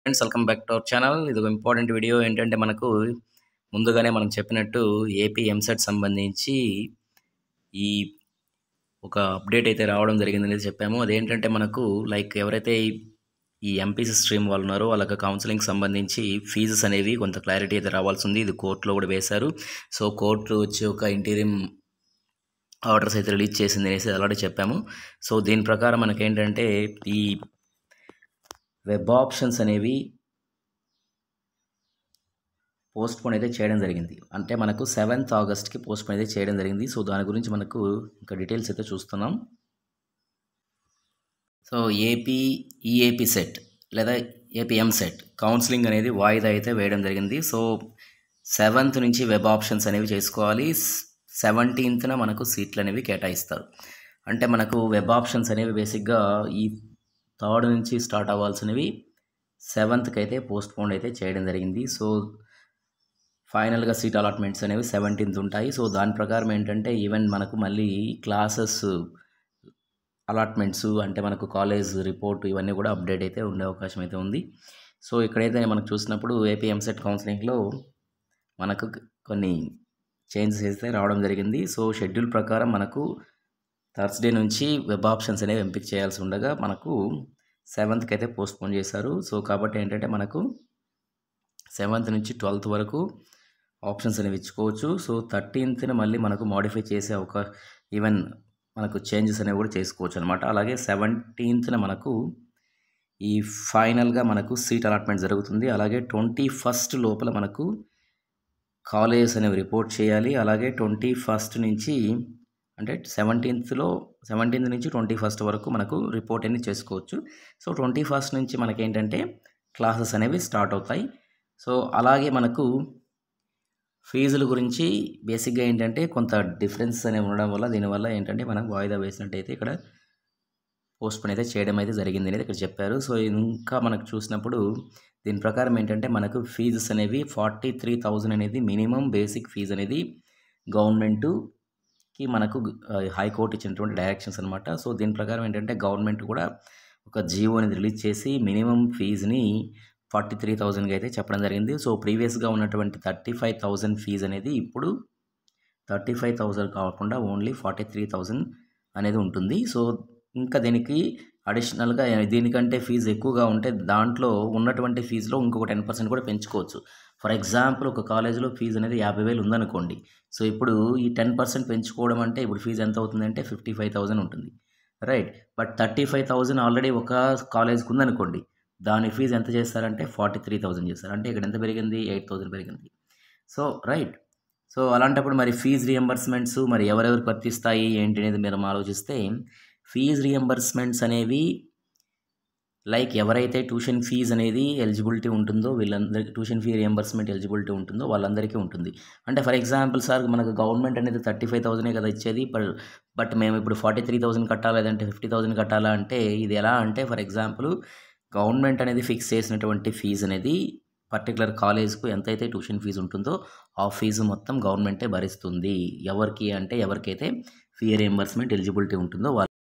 friends welcome back to our channel ఇది ఒక important video ఏంటంటే మనకు ముందుగానే మనం చెప్పినట్టు ఏపీ ఎంసెట్ సంబంధించి ఈ ఒక అప్డేట్ అయితే రావడం జరిగింది అనేది చెప్పాము అదేంటంటే మనకు లైక్ ఎవరైతే ఈ ఎంపీసీ స్ట్రీమ్ వాళ్ళు ఉన్నారో వాళ్ళకి కౌన్సిలింగ్ సంబంధించి ఫీజెస్ అనేవి కొంత క్లారిటీ అయితే రావాల్సి ఉంది ఇది కోర్టులో కూడా వేశారు సో కోర్టు వచ్చి ఒక ఇంటీరియం ఆర్డర్స్ అయితే రిలీజ్ చేసింది అనేసి ఆల్రెడీ చెప్పాము సో దీని ప్రకారం మనకేంటంటే ఈ వెబ్ ఆప్షన్స్ అనేవి పోస్ట్ పోన్ అయితే చేయడం జరిగింది అంటే మనకు సెవెంత్ ఆగస్ట్కి పోస్ట్ పోన్ అయితే చేయడం జరిగింది సో దాని గురించి మనకు ఇంకా డీటెయిల్స్ అయితే చూస్తున్నాం సో ఏపీ ఈఏపీ సెట్ లేదా ఏపీఎం సెట్ కౌన్సిలింగ్ అనేది వాయిదా అయితే వేయడం జరిగింది సో సెవెంత్ నుంచి వెబ్ ఆప్షన్స్ అనేవి చేసుకోవాలి సెవెంటీన్త్న మనకు సీట్లు అనేవి కేటాయిస్తారు అంటే మనకు వెబ్ ఆప్షన్స్ అనేవి బేసిక్గా ఈ థర్డ్ నుంచి స్టార్ట్ అవ్వాల్సినవి సెవెంత్కి అయితే పోస్ట్ పోన్ అయితే చేయడం జరిగింది సో ఫైనల్గా సీట్ అలాట్మెంట్స్ అనేవి సెవెంటీన్త్ ఉంటాయి సో దాని ప్రకారం ఏంటంటే ఈవెన్ మనకు మళ్ళీ క్లాసెస్ అలాట్మెంట్స్ అంటే మనకు కాలేజ్ రిపోర్ట్ ఇవన్నీ కూడా అప్డేట్ అయితే ఉండే అవకాశం అయితే ఉంది సో ఇక్కడైతే మనకు చూసినప్పుడు ఏపీ ఎంసెట్ కౌన్సిలింగ్లో మనకు కొన్ని చేంజెస్ అయితే రావడం జరిగింది సో షెడ్యూల్ ప్రకారం మనకు థర్స్డే నుంచి వెబ్ ఆప్షన్స్ అనేవి ఎంపిక చేయాల్సి ఉండగా మనకు సెవెంత్కి అయితే పోస్ట్ పోన్ చేశారు సో కాబట్టి ఏంటంటే మనకు సెవెంత్ నుంచి ట్వెల్త్ వరకు ఆప్షన్స్ అనేవి ఇచ్చుకోవచ్చు సో థర్టీన్త్న మళ్ళీ మనకు మాడిఫై చేసే ఒక ఈవెన్ మనకు చేంజెస్ అనేవి కూడా చేసుకోవచ్చు అనమాట అలాగే సెవెంటీన్త్న మనకు ఈ ఫైనల్గా మనకు సీట్ అలాట్మెంట్ జరుగుతుంది అలాగే ట్వంటీ ఫస్ట్ లోపల మనకు కాలేజెస్ అనేవి రిపోర్ట్ చేయాలి అలాగే ట్వంటీ ఫస్ట్ నుంచి అంటే సెవెంటీన్త్లో సెవెంటీన్త్ నుంచి ట్వంటీ ఫస్ట్ వరకు మనకు రిపోర్ట్ అనేది చేసుకోవచ్చు సో ట్వంటీ ఫస్ట్ నుంచి మనకేంటంటే క్లాసెస్ అనేవి స్టార్ట్ అవుతాయి సో అలాగే మనకు ఫీజుల గురించి బేసిక్గా ఏంటంటే కొంత డిఫరెన్స్ అనేవి ఉండడం వల్ల దీనివల్ల ఏంటంటే మనం వాయిదా వేసినట్టయితే ఇక్కడ పోస్ట్ పోన్ అయితే చేయడం అయితే జరిగింది అనేది ఇక్కడ చెప్పారు సో ఇంకా మనకు చూసినప్పుడు దీని ప్రకారం ఏంటంటే మనకు ఫీజెస్ అనేవి ఫార్టీ త్రీ థౌజండ్ అనేది మినిమం బేసిక్ ఫీజు అనేది గవర్నమెంటుకి మనకు హైకోర్టు ఇచ్చినటువంటి డైరెక్షన్స్ అనమాట సో దీని ప్రకారం ఏంటంటే గవర్నమెంట్ కూడా ఒక జియో అనేది రిలీజ్ చేసి మినిమం ఫీజుని ఫార్టీ త్రీ థౌజండ్కి అయితే చెప్పడం జరిగింది సో ప్రీవియస్గా ఉన్నటువంటి థర్టీ ఫైవ్ థౌజండ్ ఫీజు అనేది ఇప్పుడు థర్టీ ఫైవ్ థౌజండ్ కాకుండా ఓన్లీ ఫార్టీ త్రీ థౌజండ్ అనేది ఉంటుంది సో ఇంకా దీనికి అడిషనల్గా దీనికంటే ఫీజు ఎక్కువగా ఉంటే దాంట్లో ఉన్నటువంటి ఫీజులో ఇంకొక టెన్ పర్సెంట్ కూడా పెంచుకోవచ్చు ఫర్ ఎగ్జాంపుల్ ఒక కాలేజీలో ఫీజు అనేది యాభై వేలు ఉందనుకోండి సో ఇప్పుడు ఈ టెన్ పర్సెంట్ పెంచుకోవడం అంటే ఇప్పుడు ఫీజు ఎంత అవుతుందంటే ఫిఫ్టీ ఫైవ్ థౌజండ్ ఉంటుంది right but thirty five thousand already ఒక కాలేజ్కి ఉందనుకోండి దాని ఫీజు ఎంత చేస్తారంటే ఫార్టీ త్రీ థౌజండ్ చేస్తారు అంటే ఇక్కడ ఎంత పెరిగింది ఎయిట్ థౌజండ్ పెరిగింది సో రైట్ సో అలాంటప్పుడు మరి ఫీజు రియంబర్స్మెంట్స్ మరి ఎవరెవరికి వర్తిస్తాయి ఏంటి అనేది మీరు ఆలోచిస్తే ఫీజు రియంబర్స్మెంట్స్ అనేవి లైక్ ఎవరైతే ట్యూషన్ ఫీజు అనేది ఎలిజిబిలిటీ ఉంటుందో వీళ్ళందరికీ ట్యూషన్ ఫీ రియంబర్స్మెంట్ ఎలిజిబిలిటీ ఉంటుందో వాళ్ళందరికీ ఉంటుంది అంటే ఫర్ ఎగ్జాంపుల్ సార్ మనకు గవర్నమెంట్ అనేది థర్టీ ఫైవ్ థౌసండే కదా ఇచ్చేది బట్ బట్ మేము ఇప్పుడు ఫార్టీ త్రీ థౌసండ్ కట్టాలా లేదంటే ఫిఫ్టీ థౌసండ్ కట్టాలా అంటే ఇది ఎలా అంటే ఫర్ ఎగ్జాంపుల్ గవర్నమెంట్ అనేది ఫిక్స్ చేసినటువంటి ఫీజు అనేది పర్టికులర్ కాలేజ్కు ఎంతైతే ట్యూషన్ ఫీజు ఉంటుందో ఆ ఫీజు మొత్తం గవర్నమెంటే భరిస్తుంది ఎవరికి అంటే ఎవరికైతే ఫీ రియంబర్స్మెంట్ ఎలిజిబిలిటీ ఉంటుందో